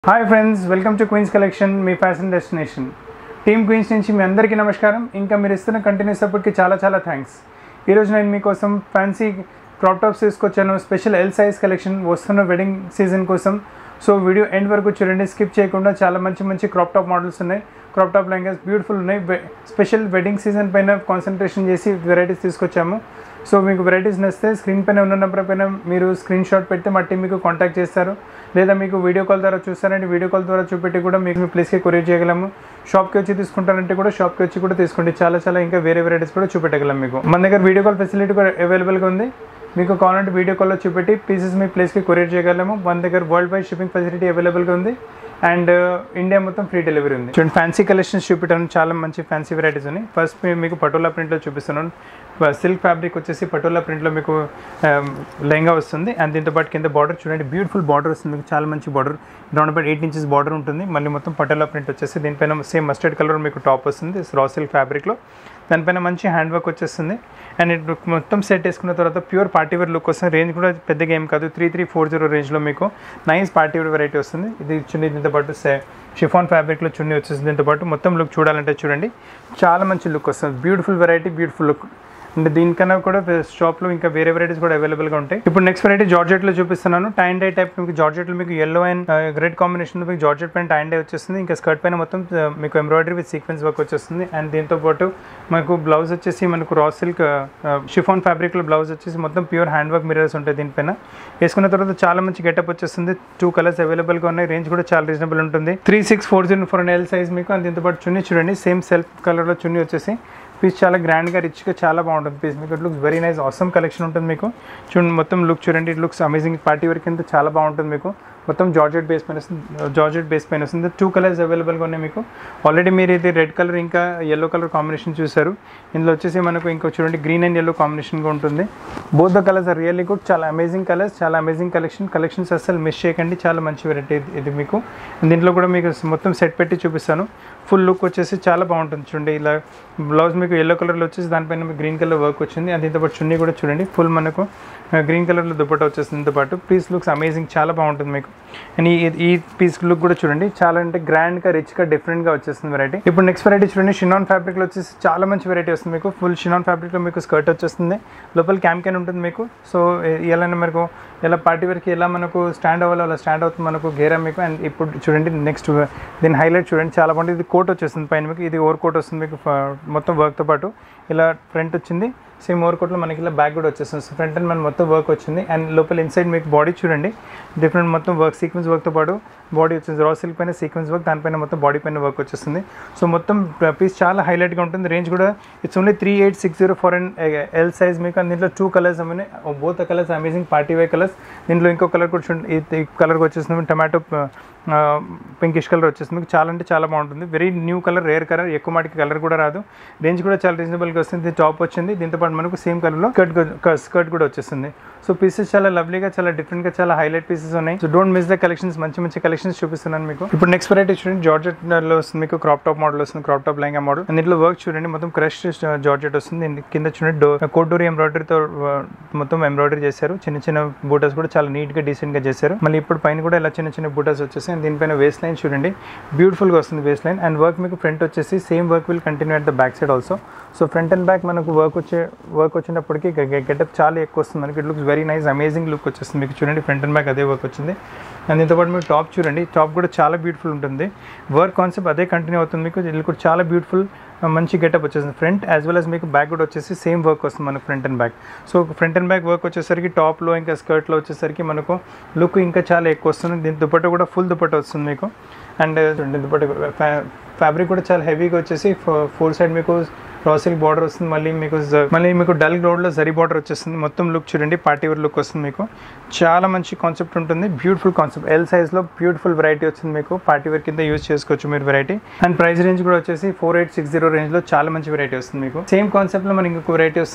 hi friends welcome to Queens Collection మీ fashion destination team Queens నుంచి మీ అందరికీ నమస్కారం ఇంకా మీరు ఇస్తున్న కంటిన్యూస్ సపోర్ట్కి చాలా చాలా థ్యాంక్స్ ఈరోజు నేను మీకోసం ఫ్యాన్సీ క్రాప్ టాప్స్ తీసుకొచ్చాను స్పెషల్ ఎల్ సైజ్ కలెక్షన్ వస్తున్న వెడ్డింగ్ సీజన్ కోసం సో వీడియో ఎండ్ వరకు చూడండి స్కిప్ చేయకుండా చాలా మంచి మంచి క్రాప్ టాప్ మోడల్స్ ఉన్నాయి క్రాప్ టాప్ లెంగాస్ బ్యూటిఫుల్ ఉన్నాయి వె- స్పెషల్ వెడ్డింగ్ సీజన్ పైన కాన్సన్ట్రేషన్ చేసి వెరైటీస్ తీసుకొచ్చాము సో మీకు వెరైటీస్ నచ్చితే స్క్రీన్ పైన ఉన్న నెంబర్ పైన మీరు స్క్రీన్ షాట్ పెడితే మా టీం మీకు కాంటాక్ట్ చేస్తారు లేదా మీకు వీడియో కాల్ ద్వారా చూస్తారంటే వీడియో కాల్ ద్వారా చూపెట్టి కూడా మీకు మీ ప్లేస్కి కొరియర్ చేయగలము షాప్కి వచ్చి తీసుకుంటారంటే కూడా షాప్కి వచ్చి కూడా తీసుకోండి చాలా చాలా ఇంకా వేరే వెరైటీస్ కూడా చూపెట్టగలం మీకు మన దగ్గర వీడియో కాల్ ఫెసిలిటీ కూడా అవైలబుల్గా ఉంది మీకు కావాలంటే వీడియో కాల్లో చూపెట్టి పీసెస్ మీ ప్లేస్కి కొరియర్ చేయగలము మన దగ్గర వరల్డ్ వైడ్ షిప్పింగ్ ఫెసిలిటీ అవైలబుల్గా ఉంది అండ్ ఇండియా మొత్తం ఫ్రీ డెలివరీ ఉంది చూడండి ఫ్యాన్సీ కలెక్షన్స్ చూపెట్టాను చాలా మంచి ఫ్యాన్సీ వెరైటీస్ ఉన్నాయి ఫస్ట్ మీకు పటోలా ప్రింట్లో చూపిస్తున్నాను సిల్క్ ఫ్యాబ్రిక్ వచ్చేసి పటోలా ప్రింట్లో మీకు లెహంగా వస్తుంది అండ్ దీంతో పాటు కింద బార్డర్ చూడండి బ్యూటిఫుల్ బార్డర్ వస్తుంది మీకు చాలా మంచి border round about eight inches border ఉంటుంది మళ్ళీ మొత్తం పటోలా ప్రింట్ వచ్చేసి దీనిపైన సేమ్ మస్టర్డ్ కలర్ మీకు టాప్ వస్తుంది రా సిల్క్ ఫ్యాబ్రిక్లో దానిపైన మంచి హ్యాండ్ వర్క్ వచ్చేస్తుంది అండ్ ఇది మొత్తం సెట్ వేసుకున్న తర్వాత ప్యూర్ పార్టీ వేర్ లుక్ వస్తుంది రేంజ్ కూడా పెద్దగా ఏం కాదు త్రీ త్రీ ఫోర్ జీరో రేంజ్లో మీకు నైస్ పార్టీ వేర్ వెరైటీ వస్తుంది ఇది చున్నీ దీంతో పాటు షిఫాన్ ఫ్యాబ్రిక్లో చున్నీ వచ్చేసి దీంతో పాటు మొత్తం లుక్ చూడాలంటే చూడండి చాలా మంచి లుక్ వస్తుంది బ్యూటిఫుల్ వెరైటీ బ్యూటిఫుల్ లుక్ అంటే దీనికన్నా కూడా షాప్లో ఇంకా వేరే వెరైటీస్ కూడా అవైలబుల్గా ఉంటాయి ఇప్పుడు నెక్స్ట్ వెరైటీ జార్జెట్లో చూపిస్తున్నాను టైన్ డై టైప్ మీకు జార్జెట్లో మీకు ఎల్లో అండ్ రెడ్ కాంబినేషన్ మీకు జార్జెట్ పైన టైన్ డై వచ్చేస్తుంది ఇంకా స్కర్ట్ పైన మొత్తం uh, మీకు ఎంబ్రాయిడరీ విత్ సీక్వెన్స్ వర్క్ వచ్చేస్తుంది అండ్ దీంతో పాటు మనకు బ్లౌజ్ వచ్చేసి మనకు రా సిల్క్ షిఫాన్ ఫ్యాబ్రిక్లో బ్లౌజ్ వచ్చేసి మొత్తం ప్యూర్ హ్యాండ్ వర్క్ మిరర్స్ ఉంటాయి దీనిపైన వేసుకున్న తర్వాత చాలా మంచి గెటప్ వచ్చేస్తుంది టూ కలర్స్ అవైలబుల్గా ఉన్నాయి రేంజ్ కూడా చాలా రీజనబుల్ ఉంటుంది three six four zero four L size మీకు అండ్ దీంతో పాటు చున్నీ చూడండి సేమ్ సెల్ఫ్ కలర్లో చున్నీ వచ్చేసి పీస్ చాలా గ్రాండ్గా రిచ్గా చాలా బాగుంటుంది పీస్ మీకు ఇట్ లుక్స్ వెరీ నైస్ అవసరం కలెక్షన్ ఉంటుంది మీకు చూడండి మొత్తం లుక్ చూడండి ఇట్ లుక్స్ అమేజింగ్ పార్టీ వరకు కింద చాలా బాగుంటుంది మీకు మొత్తం జార్జెట్ బేస్ పైన వస్తుంది జార్జెట్ బేస్ పైన వస్తుంది టూ కలర్స్ అవైలబుల్గా ఉన్నాయి మీకు ఆల్రెడీ మీరు ఇది రెడ్ కలర్ ఇంకా ఎల్లో కలర్ కాంబినేషన్ చూసారు ఇందులో వచ్చేసి మనకు ఇంకో చూడండి గ్రీన్ అండ్ ఎల్లో కాంబినేషన్గా ఉంటుంది both the colours are really good చాలా అమేజింగ్ కలర్స్ చాలా అమేజింగ్ కలెక్షన్ కలెక్షన్స్ అస్సలు మిస్ చేయకండి చాలా మంచి వెరైటీ ఇది మీకు దీంట్లో కూడా మీకు మొత్తం సెట్ పెట్టి చూపిస్తాను ఫుల్ లుక్ వచ్చేసి చాలా బాగుంటుంది చూడండి ఇలా బ్లౌజ్ మీకు ఎల్లో కలర్లో వచ్చేసి దానిపైన మీకు గ్రీన్ కలర్ వర్క్ వచ్చింది అండ్ దీంతో పాటు చున్నీ కూడా చూడండి ఫుల్ మనకు గ్రీన్ కలర్లో దుప్పట వచ్చేస్తుంది దీంతో పాటు పీస్ లుక్స్ అమేజింగ్ చాలా బాగుంటుంది మీకు అండ్ ఈ ఈ పీస్ లుక్ కూడా చూడండి చాలా అంటే గ్రాండ్గా రిచ్గా డిఫరెంట్గా వచ్చేస్తుంది వెరైటీ ఇప్పుడు నెక్స్ట్ వెరైటీ చూడండి షినాన్ ఫ్యాబ్రిక్లో వచ్చేసి చాలా మంచి వెరైటీ వస్తుంది మీకు ఫుల్ షినాన్ ఫ్యాబ్రిక్లో మీకు స్కర్ట్ వచ్చేస్తుంది లోపల క్యామ్ క్యాన్ ఉంటుంది మీకు సో ఎలా మనకు ఎలా పార్టీ వరకు ఎలా మనకు స్టాండ్ అవ్వాలో అలా స్టాండ్ అవుతుంది మనకు గేరా మీకు అండ్ ఇప్పుడు చూడండి నెక్స్ట్ దీని హైలైట్ చూడండి చాలా బాగుంటుంది ఇది కోట్ వచ్చేస్తుంది పైన మీకు ఇది ఓవర్ కోట్ వస్తుంది మీకు ఫ- మొత్తం వర్క్తో పాటు ఇలా ఫ్రంట్ వచ్చింది సేమ్ ఓవర్ కోట్లో మనకి ఇలా బ్యాక్ కూడా వచ్చేస్తుంది సో ఫ్రంట్ అండ్ మన మొత్తం వర్క్ వచ్చింది అండ్ లోపల ఇన్సైడ్ మీకు బాడీ చూడండి డిఫరెంట్ మొత్తం వర్క్ సీక్వెన్స్ వర్క్తో పాటు బాడీ వచ్చింది రా సిల్క్ పైన సీక్వెన్స్ వర్క్ దానిపైన మొత్తం బాడీ పైన వర్క్ వచ్చేస్తుంది సో మొత్తం పీస్ చాలా హైలైట్గా ఉంటుంది రేంజ్ కూడా it's only three eight six zero four and L size మీకు అండ్ దీంట్లో టూ కలర్స్ అమ్మాయి both colours amazing party wear colours దీంట్లో ఇంకో కలర్ కూడా చూడండి ఈ కలర్ వచ్చేస్తుంది టమాటో పింకిష్ కలర్ వచ్చేస్తుంది మీకు చాలా అంటే చాలా బాగుంటుంది very new colour rare colour ఎక్కువ మాటికి కలర్ కూడా రాదు రేంజ్ కూడా చాలా రీజనబుల్గా వస్తుంది ఇది టాప్ వచ్చింది దీంతో పాటు మనకు సేమ్ కలర్లో స్కర్ట్ స్కర్ట్ కూడా వచ్చేస్తుంది సో పీసెస్ చాలా లవ్లీగా చాలా డిఫరెంట్గా చాలా హైలైట్ పీసెస్ ఉన్నాయి so don't miss the collections మంచి మంచి కలెక్షన్స్ చూపిస్తున్నాను మీకు ఇప్పుడు నెక్స్ట్ వెరైటీ చూడండి జార్జెట్ లో వస్తుంది మీకు క్రాప్ టాప్ మోడల్ వస్తుంది క్రాప్ టాప్ లెహంగా మోడల్ దీంట్లో వర్క్ చూడండి మొత్తం క్రష్ జార్జెట్ వస్తుంది దీని కింద చూడండి కోటూరి ఎంబ్రాయిడరీతో మొత్తం ఎంబ్రాయిడరీ చేశారు చిన్న చిన్న బూటస్ కూడా చాలా నీట్ గా డీసెంట్ గా చేశారు మళ్ళీ ఇప్పుడు పైన కూడా ఇలా చిన్న చిన్న బూటస్ వచ్చేసి దీనిపైన వేస్ట్ లైన్ చూడండి బ్యూటిఫుల్ గా వస్తుంది వేస్ట్ లైన్ అండ్ వర్క్ మీకు ఫ్రంట్ వచ్చేసి same work will continue at the back side also so front and back మనకు వర్క్ వచ్చే వర్క్ వచ్చినప్పటికీ గెటప్ చాలా ఎక్కువ వస్తుంది మనకి it looks very nice amazing look వచ్చేస్తుంది మీకు చూడండి ఫ్రంట్ అండ్ బ్యాక్ అదే వర్క్ వచ్చింది అండ్ దీంతో పాటు మీకు టాప్ చూడండి టాప్ కూడా చాలా బ్యూటిఫుల్ ఉంటుంది వర్క్ కాన్సెప్ట్ అదే కంటిన్యూ అవుతుంది మీకు ఇది కూడా చాలా బ్యూటిఫుల్ మంచి గెటప్ వచ్చేసింది ఫ్రంట్ యాజ్ వెల్ as మీకు బ్యాక్ కూడా వచ్చేసి సేమ్ వర్క్ వస్తుంది మనకు front and back so front and back work వచ్చేసరికి టాప్లో ఇంకా స్కర్ట్లో వచ్చేసరికి మనకు లుక్ ఇంకా చాలా ఎక్కువ వస్తుంది దీని దుపట్ట కూడా ఫుల్ దుపట్ట వస్తుంది మీకు అండ్ దుపట్ట ఫ్యాబ్రిక్ కూడా చాలా హెవీగా వచ్చేసి ఫోర్ సైడ్ మీకు రాసిల్ బార్డర్ వస్తుంది మళ్ళీ మీకు జ- మళ్ళీ మీకు డల్ గ్రౌండ్లో జరీ బార్డర్ వచ్చేస్తుంది మొత్తం లుక్ చూడండి పార్టీ వేర్ లుక్ వస్తుంది మీకు చాలా మంచి కాన్సెప్ట్ ఉంటుంది బ్యూటిఫుల్ కాన్సెప్ట్ ఎల్ సైజ్లో బ్యూటిఫుల్ వెరైటీ వచ్చింది మీకు పార్టీ వేర్ కింద యూజ్ చేసుకోవచ్చు మీరు వెరైటీ అండ్ ప్రైస్ రేంజ్ కూడా వచ్చేసి ఫోర్ ఎయిట్ సిక్స్ జీరో రేంజ్లో చాలా మంచి వెరైటీ వస్తుంది మీకు సేమ్ కాన్సెప్ట్లో మనకి ఇంకొక వెరైటీ వస్తుంది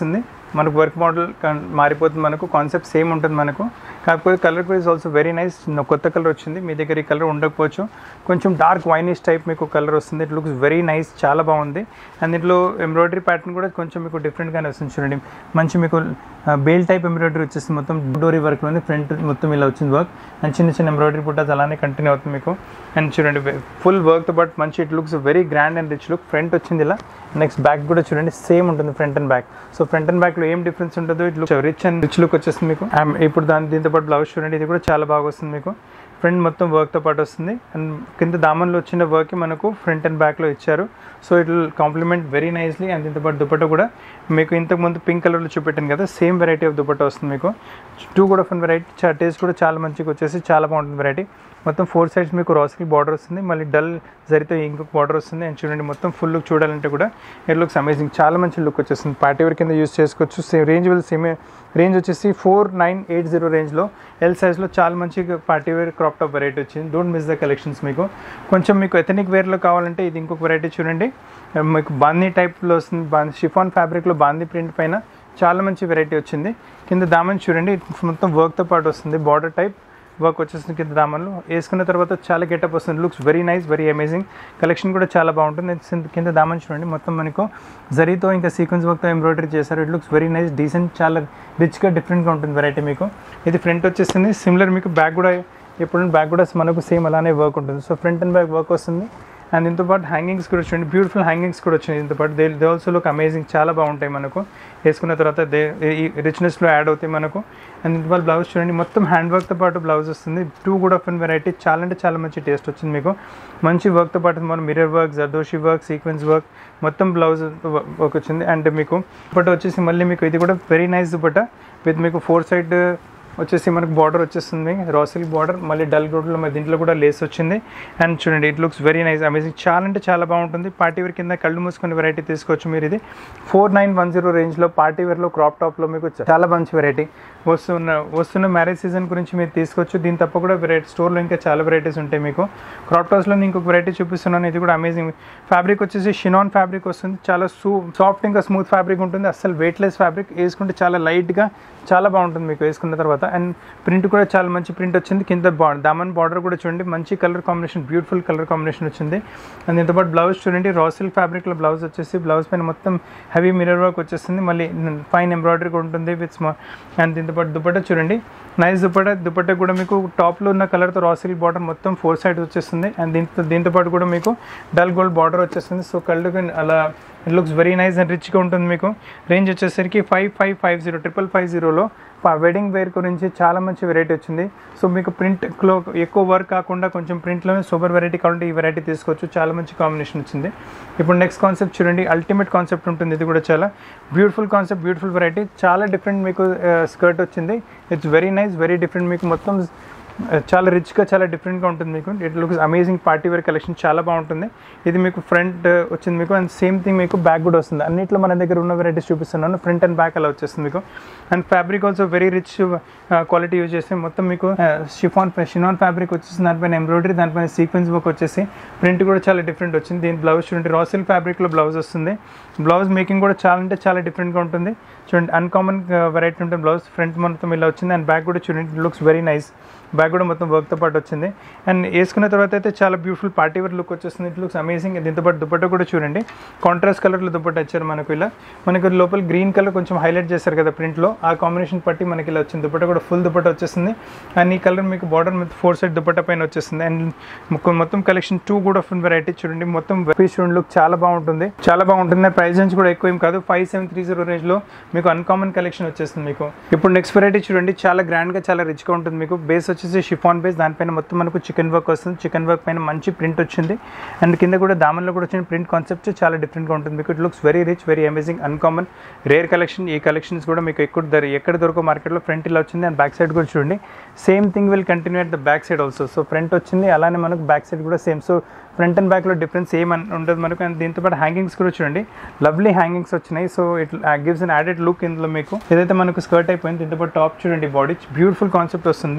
మనకు వర్క్ మోడల్ మారిపోతుంది మనకు కాన్సెప్ట్ సేమ్ ఉంటుంది మనకు కాకపోతే colour price also very nice కొత్త కలర్ వచ్చింది మీ దగ్గర ఈ కలర్ ఉండకపోవచ్చు కొంచెం డార్క్ వైనిష్ టైప్ మీకు కలర్ వస్తుంది ఇట్ లుక్స్ వెరీ నైస్ చాలా బాగుంది అండ్ దీంట్లో ఎంబ్రాయిడరీ ప్యాటర్న్ కూడా కొంచెం మీకు డిఫరెంట్గానే వస్తుంది చూడండి మంచి మీకు బేల్ టైప్ ఎంబ్రాయిడరీ వచ్చేసి మొత్తం డోరీ వర్క్ ఉంది ఫ్రంట్ మొత్తం ఇలా వచ్చింది వర్క్ అండ్ చిన్న చిన్న ఎంబ్రాయిడరీ బుట్టాస్ అలానే కంటిన్యూ అవుతుంది మీకు అండ్ చూడండి ఫుల్ వర్క్తో బట్ మంచి it looks very grand and rich look front వచ్చింది ఇలా నెక్స్ట్ బ్యాక్ కూడా చూడండి సేమ్ ఉంటుంది front and back so front and బ్యాక్లో ఏం డిఫరెన్స్ ఉంటుందో it look rich and rich look వచ్చేస్తుంది మీకు And ఇప్పుడు దాని దీంతో పాటు బ్లౌజ్ చూడండి ఇది కూడా చాలా బాగా వస్తుంది మీకు ఫ్రంట్ మొత్తం వర్క్తో పాటు వస్తుంది అండ్ కింద దామన్లో వచ్చిన వర్క్ మనకు ఫ్రంట్ అండ్ బ్యాక్లో ఇచ్చారు so it will complement very nicely and దీంతో పాటు దుపట్ట కూడా మీకు ఇంతకు ముందు పింక్ కలర్లో చూపెట్టాను కదా సేమ్ వెరైటీ ఆఫ్ దుపట్ట వస్తుంది మీకు టూ కూడా ఫన్ వెరైటీ టేస్ట్ కూడా చాలా మంచిగా వచ్చేసి చాలా బాగుంటుంది వెరైటీ మొత్తం ఫోర్ సైడ్స్ మీకు రాస్కి బార్డర్ వస్తుంది మళ్ళీ డల్ జరితో ఇంకొక బార్డర్ వస్తుంది అండ్ చూడండి మొత్తం ఫుల్ లుక్ చూడాలంటే కూడా ఇట్ లుక్స్ అమేజింగ్ చాలా మంచి లుక్ వచ్చేస్తుంది పార్టీ వేర్ కింద యూస్ చేసుకోవచ్చు same range will same range వచ్చేసి ఫోర్ నైన్ ఎయిట్ జీరో రేంజ్లో ఎల్ సైజ్లో చాలా మంచి party wear crop top variety వచ్చింది డోంట్ మిస్ ద కలెక్షన్స్ మీకు కొంచెం మీకు ఎథనిక్ వేర్లో కావాలంటే ఇది ఇంకొక వెరైటీ చూడండి మీకు బాందీ టైప్లో వస్తుంది బాందీ షిఫాన్ ఫ్యాబ్రిక్లో బాందీ ప్రింట్ పైన చాలా మంచి వెరైటీ వచ్చింది కింద దామన్ చూడండి మొత్తం వర్క్తో పాటు వస్తుంది బార్డర్ టైప్ వర్క్ వచ్చేస్తుంది కింద దామన్లో వేసుకున్న తర్వాత చాలా గెటప్ వస్తుంది looks very nice very amazing collection కూడా చాలా బాగుంటుంది కింద- కింద దామన్ చూడండి మొత్తం మనకు జరీతో ఇంకా సీక్వెన్స్ వర్క్తో ఎంబ్రాయిడరీ చేశారు it looks very nice decent చాలా రిచ్గా డిఫరెంట్గా ఉంటుంది వెరైటీ మీకు ఇది ఫ్రంట్ వచ్చేసింది సిమిలర్ మీకు బ్యాక్ కూడా ఎప్పుడు బ్యాక్ కూడా మనకు సేమ్ అలానే వర్క్ ఉంటుంది so front and back work వస్తుంది అండ్ దీంతో పాటు హ్యాంగింగ్స్ కూడా చూడండి బ్యూటిఫుల్ హ్యాంగింగ్స్ కూడా వచ్చినాయి దీంతో పాటు they they also look amazing చాలా బాగుంటాయి మనకు వేసుకున్న తర్వాత దే ఈ రిచ్నెస్లో యాడ్ అవుతాయి మనకు అండ్ దీంతో పాటు బ్లౌజ్ చూడండి మొత్తం హ్యాండ్ వర్క్తో పాటు బ్లౌజ్ వస్తుంది టూ కూడా ఫిన్ వెరైటీ చాలా అంటే చాలా మంచి టేస్ట్ వచ్చింది మీకు మంచి వర్క్తో పాటు మనం mirror work zardozi work sequence work మొత్తం బ్లౌజ్ వర్క్ వచ్చింది అండ్ మీకు దుపట్ట వచ్చేసి మళ్ళీ మీకు ఇది కూడా వెరీ నైస్ దుపట్ట విత్ మీకు ఫోర్ సైడ్ వచ్చేసి మనకు బార్డర్ వచ్చేస్తుంది రాసిల్ బార్డర్ మళ్ళీ డల్ గోడ్లో మరి దీంట్లో కూడా లేస్ వచ్చింది అండ్ చూడండి it looks very nice amazing చాలా అంటే చాలా బాగుంటుంది పార్టీ వేర్ కింద కళ్ళు మూసుకుని వెరైటీ తీసుకోవచ్చు మీరు ఇది ఫోర్ నైన్ వన్ జీరో రేంజ్లో పార్టీ వేర్లో క్రాప్ టాప్లో మీకు చాలా మంచి వెరైటీ వస్తున్న వస్తున్న మ్యారేజ్ సీజన్ గురించి మీరు తీసుకోవచ్చు దీని తప్ప కూడా వెరైటీ స్టోర్లో ఇంకా చాలా వెరైటీస్ ఉంటాయి మీకు క్రాప్ టాప్స్లో నేను ఇంకొక వెరైటీ చూపిస్తున్నాను ఇది కూడా అమేజింగ్ ఫ్యాబ్రిక్ వచ్చేసి షినాన్ ఫ్యాబ్రిక్ వస్తుంది చాలా సూ సాఫ్ట్ ఇంకా స్మూత్ ఫ్యాబ్రిక్ ఉంటుంది అస్సలు వెయిట్లెస్ ఫ్యాబ్రిక్ వేసుకుంటే చాలా లైట్గా చాలా బాగుంటుంది మీకు వేసుకున్న తర్వాత అండ్ ప్రింట్ కూడా చాలా మంచి ప్రింట్ వచ్చింది కింద బా దామన్ బార్డర్ కూడా చూడండి మంచి colour combination beautiful colour combination వచ్చింది అండ్ దీంతో పాటు బ్లౌజ్ చూడండి రాసిల్ ఫ్యాబ్రిక్లో బ్లౌజ్ వచ్చేసి బ్లౌజ్ పైన మొత్తం హెవీ మిరర్ వర్క్ వచ్చేస్తుంది మళ్ళీ ఫైన్ ఎంబ్రాయిడరీ కూడా ఉంటుంది విత్ స్మా అండ్ దీంతో పాటు దుపట్టా చూడండి నైస్ దుపట్టా దుపట్టా కూడా మీకు టాప్లో ఉన్న కలర్తో రాసిల్ బార్డర్ మొత్తం ఫోర్ సైడ్ వచ్చేస్తుంది అండ్ దీంతో దీంతో పాటు కూడా మీకు డల్ గోల్డ్ బార్డర్ వచ్చేస్తుంది సో కళ్ళకి అలా it looks very nice and రిచ్గా ఉంటుంది మీకు రేంజ్ వచ్చేసరికి five five five zero triple five జీరోలో వెడ్డింగ్ వేర్ గురించి చాలా మంచి వెరైటీ వచ్చింది సో మీకు ప్రింట్లో ఎక్కువ వర్క్ కాకుండా కొంచెం ప్రింట్లోనే సూపర్ వెరైటీ కావాలంటే ఈ వెరైటీ తీసుకోవచ్చు చాలా మంచి కాంబినేషన్ వచ్చింది ఇప్పుడు నెక్స్ట్ కాన్సెప్ట్ చూడండి అల్టిమేట్ కాన్సెప్ట్ ఉంటుంది ఇది కూడా చాలా బ్యూటిఫుల్ కాన్సెప్ట్ బ్యూటిఫుల్ వెరైటీ చాలా డిఫరెంట్ మీకు స్కర్ట్ వచ్చింది it's very nice very different మీకు మొత్తం చాలా రిచ్గా చాలా డిఫరెంట్గా ఉంటుంది మీకు it looks amazing party wear collection చాలా బాగుంటుంది ఇది మీకు ఫ్రంట్ వచ్చింది మీకు అండ్ సేమ్ థింగ్ మీకు బ్యాక్ కూడా వస్తుంది అన్నిట్లో మన దగ్గర ఉన్న వెరైటీస్ చూపిస్తున్నాను ఫ్రంట్ అండ్ బ్యాక్ అలా వచ్చేస్తుంది మీకు and fabric also very rich quality use చేస్తే మొత్తం మీకు షిఫాన్ షినాన్ ఫ్యాబ్రిక్ వచ్చేసి దానిపైన ఎంబ్రాయిడరీ దానిపైన సీక్వెన్స్ వర్క్ వచ్చేసి ప్రింట్ కూడా చాలా డిఫరెంట్ వచ్చింది దీని బ్లౌజ్ చూడండి రాసిల్ ఫ్యాబ్రిక్లో బ్లౌజ్ వస్తుంది బ్లౌజ్ మేకింగ్ కూడా చాలా అంటే చాలా డిఫరెంట్గా ఉంటుంది చూడండి అన్కామన్ వెరైటీ ఉంటుంది బ్లౌజ్ ఫ్రంట్ మొత్తం ఇలా వచ్చింది అండ్ బ్యాక్ కూడా చూడండి లుక్స్ వెరీ నైస్ బ్యాక్ కూడా మొత్తం వర్క్తో పాటు వచ్చింది అండ్ వేసుకున్న తర్వాత అయితే చాలా బ్యూటిఫుల్ పార్టీ వేర్ లుక్ వచ్చేస్తుంది ఇట్ లుక్స్ అమేజింగ్ దీంతో పాటు దుపట్టా కూడా చూడండి కాంట్రాస్ట్ కలర్లో దుపట్టా ఇచ్చారు మనకు ఇలా మనకు లోపల గ్రీన్ కలర్ కొంచెం హైలైట్ చేశారు కదా ప్రింట్లో ఆ కాంబినేషన్ పట్టి మనకి ఇలా వచ్చింది దుపట్టా కూడా ఫుల్ దుపట్టా వచ్చేస్తుంది అండ్ ఈ కలర్ మీకు బార్డర్ మీద ఫోర్ సైడ్ దుపట్టా పైన వచ్చేస్తుంది అండ్ మొత్తం కలెక్షన్ టూ కూడా ఫుల్ వెరైటీ చూడండి మొత్తం పీస్ చూడండి లుక్ చాలా బాగుంటుంది చాలా బాగుంటుంది ప్రైస్ నుంచి కూడా ఎక్కువ ఏం కాదు ఫైవ్ సెవెన్ త్రీ జీరో రేంజ్లో మీకు అన్కామన్ కలెక్షన్ వచ్చేస్తుంది మీకు ఇప్పుడు నెక్స్ట్ వెరైటీ చూడండి చాలా గ్రాండ్గా చాలా రిచ్గా ఉంటుంది మీకు బేస్ వచ్చేసి షిఫాన్ బేస్ దానిపైన మొత్తం మనకు చికెన్ వర్క్ వస్తుంది చికెన్ వర్క్ పైన మంచి ప్రింట్ వచ్చింది అండ్ కింద కూడా దామన్లో కూడా వచ్చిన ప్రింట్ కాన్సెప్ట్ చాలా డిఫరెంట్గా ఉంటుంది మీకు it looks very rich very amazing uncommon rare collection ఈ కలెక్షన్స్ కూడా మీకు ఎక్కువ ధర ఎక్కడ దొరకో మార్కెట్లో ఫ్రంట్ ఇలా వచ్చింది అండ్ బ్యాక్ సైడ్ కూడా చూడండి same thing will continue at the back side also so front వచ్చింది అలానే మనకు బ్యాక్ సైడ్ కూడా సేమ్ సో ఫ్రంట్ అండ్ బ్యాక్లో డిఫరెన్స్ ఏం అన్- ఉండదు మనకు అండ్ దీంతో పాటు హ్యాంగింగ్స్ కూడా చూడండి లవ్లీ హ్యాంగింగ్స్ వచ్చినాయి so it gives an added look ఇందులో మీకు ఏదైతే మనకు స్కర్ట్ అయిపోయింది దీంతో పాటు టాప్ చూడండి బాడీ బ్యూటిఫుల్ కాన్సెప్ట్ వస్తుంది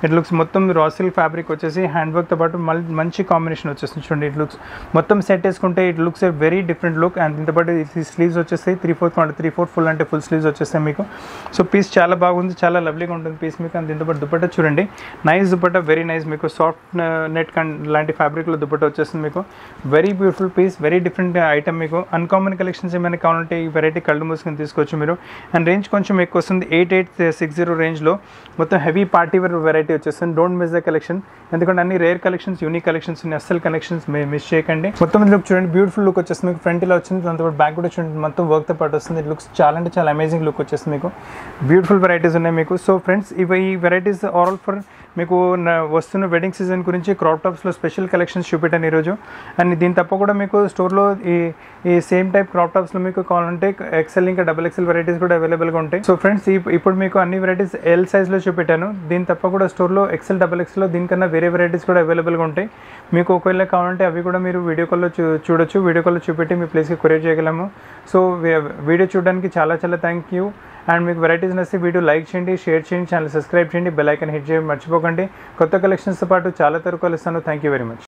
ఇట్ లుక్స్ మొత్తం రా సిల్క్ ఫ్యాబ్రిక్ వచ్చేసి హ్యాండ్ వర్క్తో పాటు మళ్ళీ మంచి కాంబినేషన్ వచ్చేస్తుంది చూడండి ఇట్ లుక్స్ మొత్తం సెట్ వేసుకుంటే it looks a very different look and దీంతో పాటు స్లీవ్స్ వచ్చేస్తాయి త్రీ ఫోర్త్ అంటే త్రీ ఫోర్త్ ఫుల్ అంటే ఫుల్ స్లీవ్స్ వచ్చేస్తాయి మీకు సో పీస్ చాలా బాగుంది చాలా లవ్లీగా ఉంటుంది పీస్ మీకు అండ్ దీంతో పాటు దుపట్టా చూడండి నైస్ దుపట్టా వెరీ నైస్ మీకు సాఫ్ట్ నెట్ కన్ లాంటి ఫ్యాబ్రిక్లో దుపట్టా వచ్చేస్తుంది మీకు very beautiful piece very different item మీకు అన్కామన్ కలెక్షన్స్ ఏమైనా కావాలంటే ఈ వెరైటీ కళ్ళు మూసుకొని తీసుకోవచ్చు మీరు అండ్ రేంజ్ కొంచెం ఎక్కువ వస్తుంది ఎయిట్ ఎయిట్ సిక్స్ జీరో రేంజ్లో మొత్తం హెవీ పార్టీ వేర్ వెరైటీ వచ్చేస్తుంది డోంట్ మిస్ ద కలెక్షన్ ఎందుకంటే అన్ని రేర్ కలెక్షన్స్ యూనిక్ కలెక్షన్స్ ఉన్నాయి అస్సలు కలెక్షన్స్ మిస్ చేయకండి మొత్తం లుక్ చూడండి బ్యూటిఫుల్ లుక్ వచ్చేస్తుంది మీకు ఫ్రంట్ ఇలా వచ్చింది దాంతో పాటు బ్యాక్ కూడా చూడండి మొత్తం వర్క్తో పాటు వస్తుంది లుక్స్ చాలా అంటే చాలా అమేజింగ్ లుక్ వచ్చేస్తుంది మీకు బ్యూటిఫుల్ వెరైటీస్ ఉన్నాయి మీకు సో ఫ్రెండ్స్ ఇవి ఈ వెరైటీస్ ఆల్ ఫర్ మీకు నా- వస్తున్న వెడ్డింగ్ సీజన్ గురించి క్రాప్ టాప్స్లో స్పెషల్ కలెక్షన్స్ చూపెట్టాను ఈరోజు అండ్ దీని తప్ప కూడా మీకు స్టోర్లో ఈ ఈ సేమ్ టైప్ క్రాప్ టాప్స్లో మీకు కావాలంటే ఎక్సెల్ ఇంకా డబుల్ ఎక్సెల్ వెరైటీస్ కూడా అవైలబుల్గా ఉంటాయి సో ఫ్రెండ్స్ ఇప్పుడు మీకు అన్ని వెరైటీస్ ఎల్ సైజ్లో చూపెట్టాను దీని తప్ప కూడా స్టోర్లో ఎక్సెల్ డబుల్ ఎక్సెల్లో దీనికన్నా వేరే వెరైటీస్ కూడా అవైలబుల్గా ఉంటాయి మీకు ఒకవేళ కావాలంటే అవి కూడా మీరు వీడియో కాల్లో చూ చూడొచ్చు వీడియో కాల్లో చూపెట్టి మీ ప్లేస్కి కొరియర్ చేయగలము సో వీడియో చూడడానికి చాలా చాలా థ్యాంక్ యూ అండ్ మీకు వెరైటీస్ నచ్చితే వీడియో లైక్ చేయండి షేర్ చేయండి ఛానల్ సబ్స్క్రైబ్ చేయండి బెల్ ఐకన్ హిట్ చేయండి మర్చిపోకండి కొత్త కలెక్షన్స్తో పాటు చాలా తరకు కలుస్తాను థ్యాంక్ యూ వెరీ మచ్